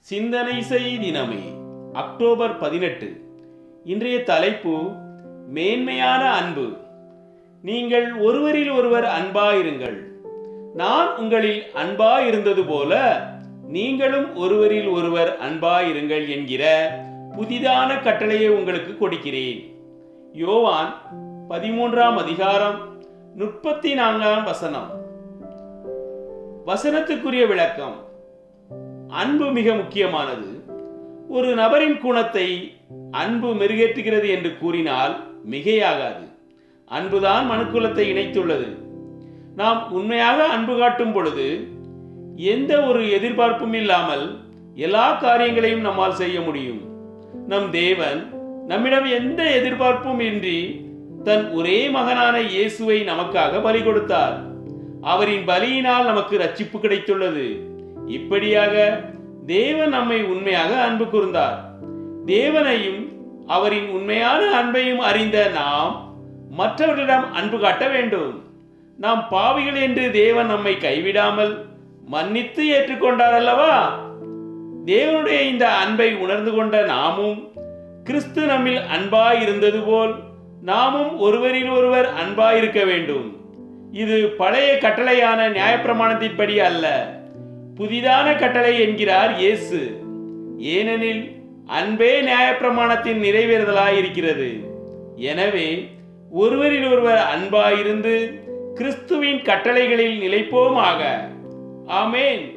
சிந்தனை செய் தினமே அக்டோபர் பதினெட்டு இன்றைய தலைப்பு மேன்மையான அன்பு நீங்கள் ஒருவரில் ஒருவர் அன்பாயிருங்கள் நான் உங்களில் அன்பாயிருந்தது போல நீங்களும் ஒருவரில் ஒருவர் அன்பாயிருங்கள் என்கிற புதிதான கட்டளையை உங்களுக்கு கொடுக்கிறேன் யோவான் பதிமூன்றாம் அதிகாரம் முப்பத்தி நான்காம் வசனம் வசனத்துக்குரிய விளக்கம் அன்பு மிக முக்கியமானது ஒரு நபரின் குணத்தை அன்பு மெருகேற்றுகிறது என்று கூறினால் மிகையாகாது அன்புதான் மனுக்குலத்தை இணைத்துள்ளது நாம் உண்மையாக அன்பு காட்டும் பொழுது எந்த ஒரு எதிர்பார்ப்பும் இல்லாமல் எல்லா காரியங்களையும் நம்மால் செய்ய முடியும் நம் தேவன் நம்மிடம் எந்த எதிர்பார்ப்பும் இன்றி தன் ஒரே மகனான இயேசுவை நமக்காக பலி கொடுத்தார் அவரின் பலியினால் நமக்கு ரட்சிப்பு கிடைத்துள்ளது இப்படியாக தேவன் நம்மை உண்மையாக அன்பு கூர்ந்தார் தேவனையும் அவரின் உண்மையான அன்பையும் அறிந்த நாம் மற்றவர்களிடம் அன்பு காட்ட வேண்டும் நாம் பாவிகள் என்று தேவன் நம்மை கைவிடாமல் மன்னித்து ஏற்றுக்கொண்டார் அல்லவா தேவனுடைய இந்த அன்பை உணர்ந்து கொண்ட நாமும் கிறிஸ்து நம்மில் அன்பாய் இருந்தது போல் நாமும் ஒருவரில் ஒருவர் அன்பாயிருக்க வேண்டும் இது பழைய கட்டளையான நியாயப்பிரமாணத்தின்படி அல்ல புதிதான கட்டளை என்கிறார் இயேசு ஏனெனில் அன்பே நியாயப்பிரமாணத்தின் நிறைவேறுதலாயிருக்கிறது எனவே ஒருவரில் ஒருவர் அன்பாயிருந்து கிறிஸ்துவின் கட்டளைகளில் நிலைப்போமாக ஆமேன்